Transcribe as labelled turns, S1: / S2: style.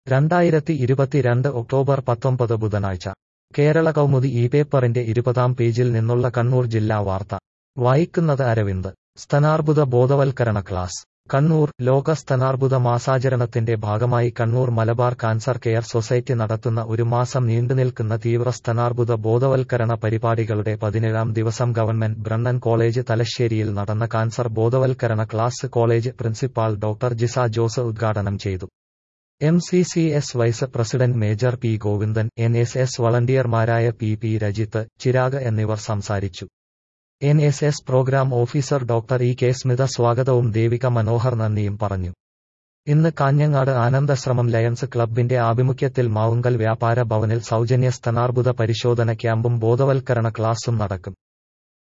S1: രണ്ടായിരത്തി ഇരുപത്തിരണ്ട് ഒക്ടോബർ പത്തൊമ്പത് ബുധനാഴ്ച കേരള കൗമുദി ഈ പേപ്പറിന്റെ ഇരുപതാം പേജിൽ നിന്നുള്ള കണ്ണൂർ ജില്ലാ വാർത്ത വായിക്കുന്നത് അരവിന്ദ് സ്തനാർബുദ ബോധവൽക്കരണ ക്ലാസ് കണ്ണൂർ ലോക സ്തനാർബുദ മാസാചരണത്തിന്റെ ഭാഗമായി Kannur Malabar cancer care society നടത്തുന്ന ഒരു മാസം നീണ്ടുനിൽക്കുന്ന തീവ്ര സ്തനാർബുദ ബോധവൽക്കരണ പരിപാടികളുടെ പതിനേഴാം ദിവസം ഗവൺമെന്റ് ബ്രണ്ണൻ കോളേജ് തലശ്ശേരിയിൽ നടന്ന കാൻസർ ബോധവൽക്കരണ class college principal doctor Jisa Jose ഉദ്ഘാടനം ചെയ്തു M C C S vice president major P Govindan N S S വളണ്ടിയർമാരായ പി പി രജിത്ത് ചിരാഗ് എന്നിവർ സംസാരിച്ചു N S S program officer doctor E K Smitha സ്വാഗതവും ദേവിക മനോഹർ നന്ദിയും പറഞ്ഞു ഇന്ന് കാഞ്ഞങ്ങാട് ആനന്ദശ്രമം ലയൺസ് ക്ലബിന്റെ ആഭിമുഖ്യത്തിൽ മാവുങ്കൽ വ്യാപാര ഭവനിൽ സൗജന്യ സ്തനാർബുദ പരിശോധന ക്യാമ്പും ബോധവൽക്കരണ ക്ലാസും നടക്കും